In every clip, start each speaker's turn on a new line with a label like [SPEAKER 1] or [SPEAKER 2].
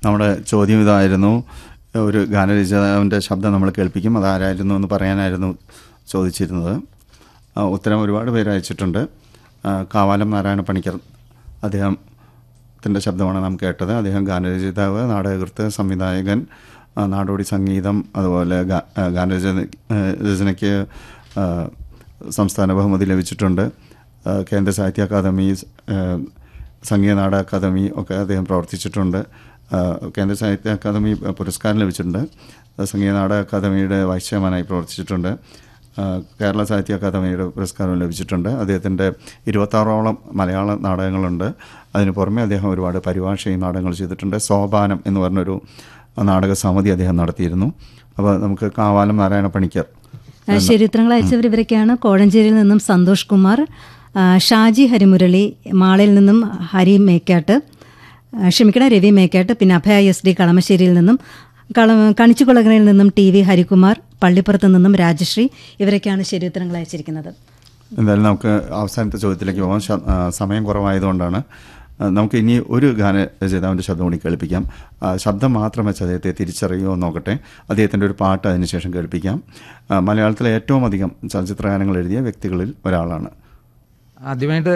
[SPEAKER 1] നമ്മുടെ ചോദ്യം ഇതായിരുന്നു ഒരു ഗാനരചയിതാവിൻ്റെ ശബ്ദം നമ്മൾ കേൾപ്പിക്കും അതാരായിരുന്നു എന്ന് പറയാനായിരുന്നു ചോദിച്ചിരുന്നത് ആ, ഉത്തരം ഒരുപാട് പേര് അയച്ചിട്ടുണ്ട് ആ, കാവാലം നാരായണ പണിക്കർ അദ്ദേഹത്തിൻ്റെ ശബ്ദമാണ് നാം കേട്ടത് അദ്ദേഹം ഗാനരചയിതാവ് നാടകകൃത്ത് സംവിധായകൻ ആ, നാടോടി സംഗീതം അതുപോലെ ഗാ- ആ, ഗാനരചന ആ, രചനയ്ക്ക് ആ, സംസ്ഥാന ബഹുമതി ലഭിച്ചിട്ടുണ്ട് ആ, കേന്ദ്ര സാഹിത്യ അക്കാദമി ആ, സംഗീത നാടക അക്കാദമി ഒക്കെ അദ്ദേഹം പ്രവർത്തിച്ചിട്ടുണ്ട് ആ, കേന്ദ്ര സാഹിത്യ അക്കാദമി പുരസ്കാരം ലഭിച്ചിട്ടുണ്ട് ആ, സംഗീത നാടക അക്കാദമിയുടെ വൈസ് ചെയർമാനായി പ്രവർത്തിച്ചിട്ടുണ്ട് ആ, കേരള സാഹിത്യ അക്കാദമിയുടെ പുരസ്കാരം ലഭിച്ചിട്ടുണ്ട് അദ്ദേഹത്തിൻ്റെ ഇരുപത്താറോളം മലയാള നാടകങ്ങളുണ്ട് അതിന് പുറമെ അദ്ദേഹം ഒരുപാട് പരിഭാഷയും നാടകങ്ങൾ ചെയ്തിട്ടുണ്ട് സോപാനം എന്ന് പറഞ്ഞൊരു നാടക സമിതി അദ്ദേഹം നടത്തിയിരുന്നു അപ്പോൾ നമുക്ക് കാവാലം നാരായണ പണിക്കർ
[SPEAKER 2] ആ, ശരിത്രങ്ങൾ അയച്ചവർ ഇവരൊക്കെയാണ് കോഴഞ്ചേരിയിൽ നിന്നും സന്തോഷ് കുമാർ ആ, ഷാജി ഹരിമുരളി മാളയിൽ നിന്നും ഹരി മേക്കാട്ട് ആ, ക്ഷമിക്കണം രവി മേക്കാട്ട് പിന്നെ അഭയ എസ് ഡി കളമശ്ശേരിയിൽ നിന്നും കള കണിച്ചുകുളങ്ങരയിൽ നിന്നും ടി വി ഹരികുമാർ പള്ളിപ്പുറത്ത് നിന്നും രാജശ്രീ ഇവരൊക്കെയാണ് ശരിയുത്തരങ്ങൾ അയച്ചിരിക്കുന്നത്
[SPEAKER 1] എന്തായാലും നമുക്ക് അവസാനത്തെ ചോദ്യത്തിലേക്ക് പോകാം ശ- ആ, സമയം കുറവായതുകൊണ്ടാണ് ആ, നമുക്ക് ഇനി ഒരു ഗാന രചയിതാവിൻ്റെ ശബ്ദം കൂടി കേൾപ്പിക്കാം ആ, ശബ്ദം മാത്രം വെച്ച് അദ്ദേഹത്തെ തിരിച്ചറിയുമോ എന്ന് നോക്കട്ടെ അദ്ദേഹത്തിൻ്റെ ഒരു പാട്ട് അതിനുശേഷം കേൾപ്പിക്കാം ആ, മലയാളത്തിലെ ഏറ്റവും അധികം ചലച്ചിത്ര ഗാനങ്ങൾ എഴുതിയ വ്യക്തികളിൽ ഒരാളാണ്
[SPEAKER 3] ആദ്യമായിട്ട്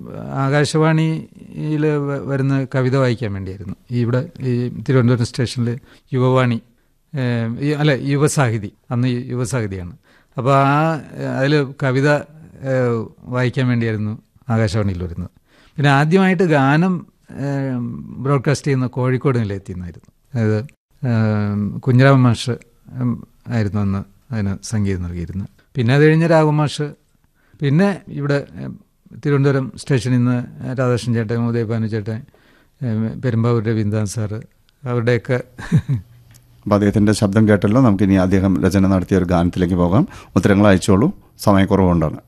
[SPEAKER 3] ആകാശവാണിയിൽ വരുന്ന കവിത വായിക്കാൻ വേണ്ടിയായിരുന്നു ഈ ഇവിടെ ഈ തിരുവനന്തപുരം സ്റ്റേഷനിൽ യുവവാണി ഏഹ്, ഈ- അല്ല യുവസാഹിതി അന്ന് ഈ യുവസാഹിതിയാണ് അപ്പോൾ ആ അതിൽ കവിത ഏഹ്, വായിക്കാൻ വേണ്ടിയായിരുന്നു ആകാശവാണിയിൽ വരുന്നത് പിന്നെ ആദ്യമായിട്ട് ഗാനം ഏഹ്, ബ്രോഡ്കാസ്റ്റ് ചെയ്യുന്ന കോഴിക്കോട് നിലയത്തിന്നായിരുന്നു അതായത് ഏഹ്, കുഞ്ഞിരാമൻ മാഷ് ഉം, ആയിരുന്നു അന്ന് അതിന് സംഗീതം നൽകിയിരുന്നത് പിന്നെ അത് കഴിഞ്ഞ് രാഘവമാഷ് പിന്നെ ഇവിടെ ഏഹ്, തിരുവനന്തപുരം സ്റ്റേഷനിൽ നിന്ന് രാധാകൃഷ്ണൻ ചേട്ടൻ ഉദയഭാനു ചേട്ടൻ ഏഹ്, പെരുമ്പാവൂർ രവീന്ദ്രനാഥ് സാറ് അവരുടെയൊക്കെ
[SPEAKER 1] അപ്പോൾ അദ്ദേഹത്തിൻ്റെ ശബ്ദം കേട്ടല്ലോ നമുക്കിനി അദ്ദേഹം രചന നടത്തിയ ഒരു ഗാനത്തിലേക്ക് പോകാം ഉത്തരങ്ങൾ അയച്ചോളൂ സമയക്കുറവുകൊണ്ടാണ്